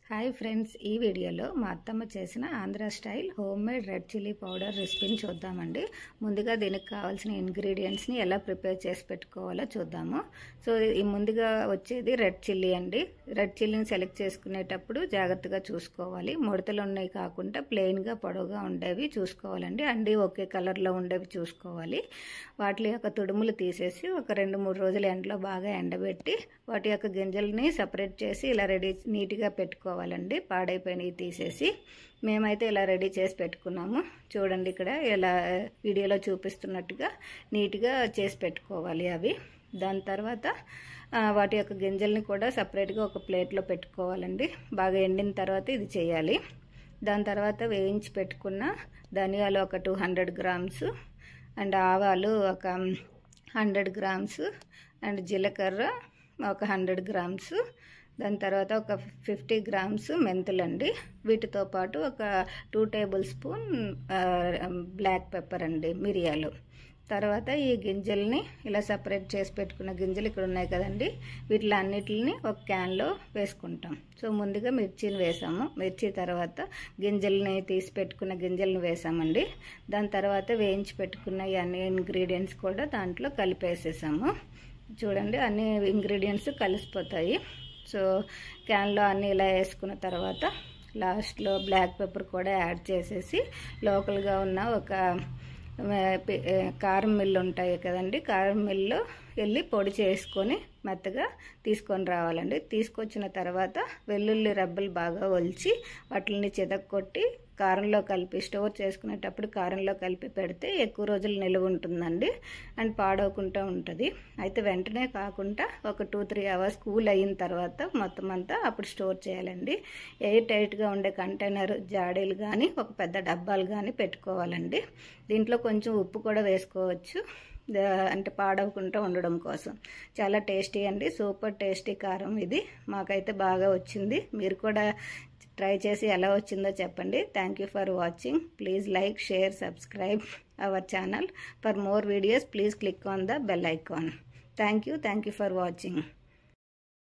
hi friends ఈ వీడియోలో మా అత్తమ్మ చేసిన Andhra style home made red chilli powder రెసిపీని చూద్దామండి ముందుగా దీనికి కావాల్సిన ఇంగ్రీడియంట్స్ని ఎలా ప్రిపేర్ చేసి పెట్టుకోవాలో చూద్దాము సో ఈ ముందుగా వచ్చేది రెడ్ చిల్లీ అండి రెడ్ చిల్లీని సెలెక్ట్ చేసుకునేటప్పుడు జాగ్రత్తగా చూసుకోవాలి ముడతలు ఉన్నాయి కాకుండా ప్లెయిన్గా పొడవుగా ఉండేవి చూసుకోవాలండి అండి ఒకే కలర్లో ఉండేవి చూసుకోవాలి వాటి యొక్క తుడుములు తీసేసి ఒక రెండు మూడు రోజులు ఎండలో బాగా ఎండబెట్టి వాటి యొక్క గింజల్ని సపరేట్ చేసి ఇలా రెడీ నీట్గా పెట్టుకోవాలండి పాడైపోయినవి తీసేసి మేమైతే ఇలా రెడీ చేసి పెట్టుకున్నాము చూడండి ఇక్కడ ఇలా వీడియోలో చూపిస్తున్నట్టుగా నీట్గా చేసి పెట్టుకోవాలి అవి దాని తర్వాత వాటి యొక్క గింజల్ని కూడా సపరేట్గా ఒక ప్లేట్లో పెట్టుకోవాలండి బాగా ఎండిన తర్వాత ఇది చేయాలి దాని తర్వాత వేయించి పెట్టుకున్న ధనియాలు ఒక టూ హండ్రెడ్ గ్రామ్స్ అండ్ ఆవాలు ఒక హండ్రెడ్ గ్రామ్స్ అండ్ జీలకర్ర ఒక హండ్రెడ్ గ్రామ్స్ దాని తర్వాత ఒక ఫిఫ్టీ గ్రామ్స్ మెంతులండి వీటితో పాటు ఒక two tablespoon black pepper అండి మిరియాలు తర్వాత ఈ గింజల్ని ఇలా సపరేట్ చేసి పెట్టుకున్న గింజలు ఇక్కడ ఉన్నాయి కదండి వీటిలో అన్నిటిని ఒక క్యాన్లో వేసుకుంటాం సో ముందుగా మిర్చిని వేసాము మిర్చి తర్వాత గింజల్ని తీసి పెట్టుకున్న గింజలను వేసామండి దాని తర్వాత వేయించి పెట్టుకున్న ఈ అన్ని ఇంగ్రీడియంట్స్ కూడా దాంట్లో కలిపేసేసాము చూడండి అన్ని ఇంగ్రీడియంట్స్ కలిసిపోతాయి సో క్యాన్లో అన్నీ ఇలా వేసుకున్న తర్వాత లాస్ట్లో బ్లాక్ పెప్పర్ కూడా యాడ్ చేసేసి లోకల్గా ఉన్న ఒక కారం మిల్లు ఉంటాయి కదండి కారం మిల్లు వెళ్ళి పొడి చేసుకొని మెత్తగా తీసుకొని రావాలండి తీసుకొచ్చిన తర్వాత వెల్లుల్లి రబ్బలు బాగా ఒలిచి వాటిని చెదక్కొట్టి కారంలో కలిపి స్టోర్ చేసుకునేటప్పుడు కారంలో కలిపి పెడితే ఎక్కువ రోజులు నిలువ ఉంటుందండి అండ్ పాడవకుండా ఉంటుంది అయితే వెంటనే కాకుండా ఒక టూ త్రీ అవర్స్ కూల్ అయిన తర్వాత మొత్తం అంతా అప్పుడు స్టోర్ చేయాలండి ఎయిర్ టైట్గా ఉండే కంటైనర్ జాడీలు కానీ ఒక పెద్ద డబ్బాలు కానీ పెట్టుకోవాలండి దీంట్లో కొంచెం ఉప్పు కూడా వేసుకోవచ్చు అంటే పాడవకుండా ఉండడం కోసం చాలా టేస్టీ అండి సూపర్ టేస్టీ కారం ఇది మాకైతే బాగా వచ్చింది మీరు కూడా ట్రై చేసి ఎలా వచ్చిందో చెప్పండి thank you for watching please like share subscribe our channel for more videos please click on the bell icon thank you thank you for watching